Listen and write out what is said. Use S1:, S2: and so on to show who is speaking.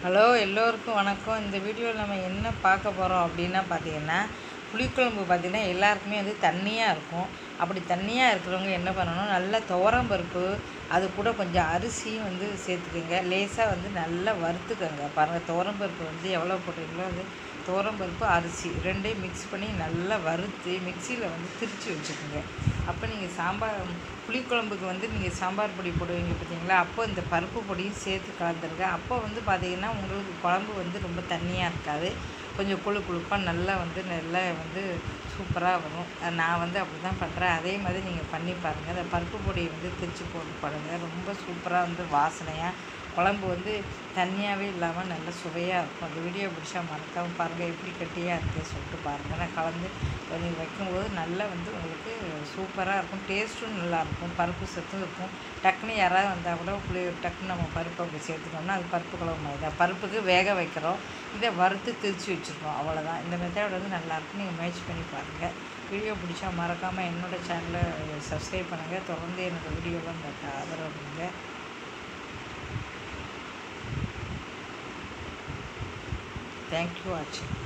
S1: hello எல்லோருக்கும் வணக்கம் இந்த வீடியோவில் நம்ம என்ன பார்க்க போகிறோம் அப்படின்னா பார்த்தீங்கன்னா புளிக்குழம்பு பார்த்திங்கன்னா எல்லாருக்குமே வந்து தண்ணியாக இருக்கும் அப்படி தண்ணியாக இருக்கிறவங்க என்ன பண்ணணும் நல்ல துவரம் பருப்பு அது கூட கொஞ்சம் அரிசியும் வந்து சேர்த்துக்கோங்க லேசாக வந்து நல்லா வறுத்துக்கோங்க பாருங்கள் துவரம் பருப்பு வந்து எவ்வளோ போட்டிங்களோ அது துவரம் பருப்பு அரிசி ரெண்டையும் மிக்ஸ் பண்ணி நல்லா வறுத்து மிக்சியில் வந்து திரித்து வச்சுக்கோங்க அப்போ நீங்கள் சாம்பார் புளிக்குழம்புக்கு வந்து நீங்கள் சாம்பார் பொடி போடுவீங்க பார்த்தீங்களா அப்போ இந்த பருப்பு பொடியும் சேர்த்து கலந்துருங்க அப்போ வந்து பார்த்தீங்கன்னா உங்களுக்கு குழம்பு வந்து ரொம்ப தண்ணியாக இருக்காது கொஞ்சம் குழு குழுப்பாக நல்லா வந்து நல்லா வந்து சூப்பராக வரும் அஹ் நான் வந்து அப்படி தான் பண்ணுறேன் அதே மாதிரி நீங்கள் பண்ணி பாருங்கள் அந்த பருப்பு பொடியை வந்து திரிச்சு போட்டு பாருங்கள் ரொம்ப சூப்பராக வந்து வாசனையாக குழம்பு வந்து தண்ணியாகவே இல்லாமல் நல்ல சுவையாக இருக்கும் அந்த வீடியோ பிடிச்சா மறக்காமல் பாருங்கள் எப்படி கட்டியாக இருக்குது சொல்லிட்டு பாருங்கள் நான் கலந்து நீங்கள் வைக்கும்போது நல்லா வந்து உங்களுக்கு சூப்பராக இருக்கும் டேஸ்ட்டும் நல்லாயிருக்கும் பருப்பு சத்தும் இருக்கும் டக்குன்னு யாராவது வந்தால் கூட புளி டக்குன்னு நம்ம பருப்பு அப்படி சேர்த்துட்டோம்னா அது பருப்பு குழம்பு மாதிரி தான் பருப்புக்கு வேக வைக்கிறோம் இதை வறுத்து திரிச்சு வச்சுருக்கோம் அவ்வளோதான் இந்த மெத்தட் வந்து நல்லாயிருக்கும் நீங்கள் முயற்சி பண்ணி பாருங்கள் வீடியோ பிடிச்சா மறக்காமல் என்னோடய சேனலை சப்ஸ்கிரைப் பண்ணுங்கள் தொடர்ந்து என்னோடய வீடியோலாம் பார்க்க ஆதரவு பண்ணுங்க தேங்க்யூ வாட்சிங்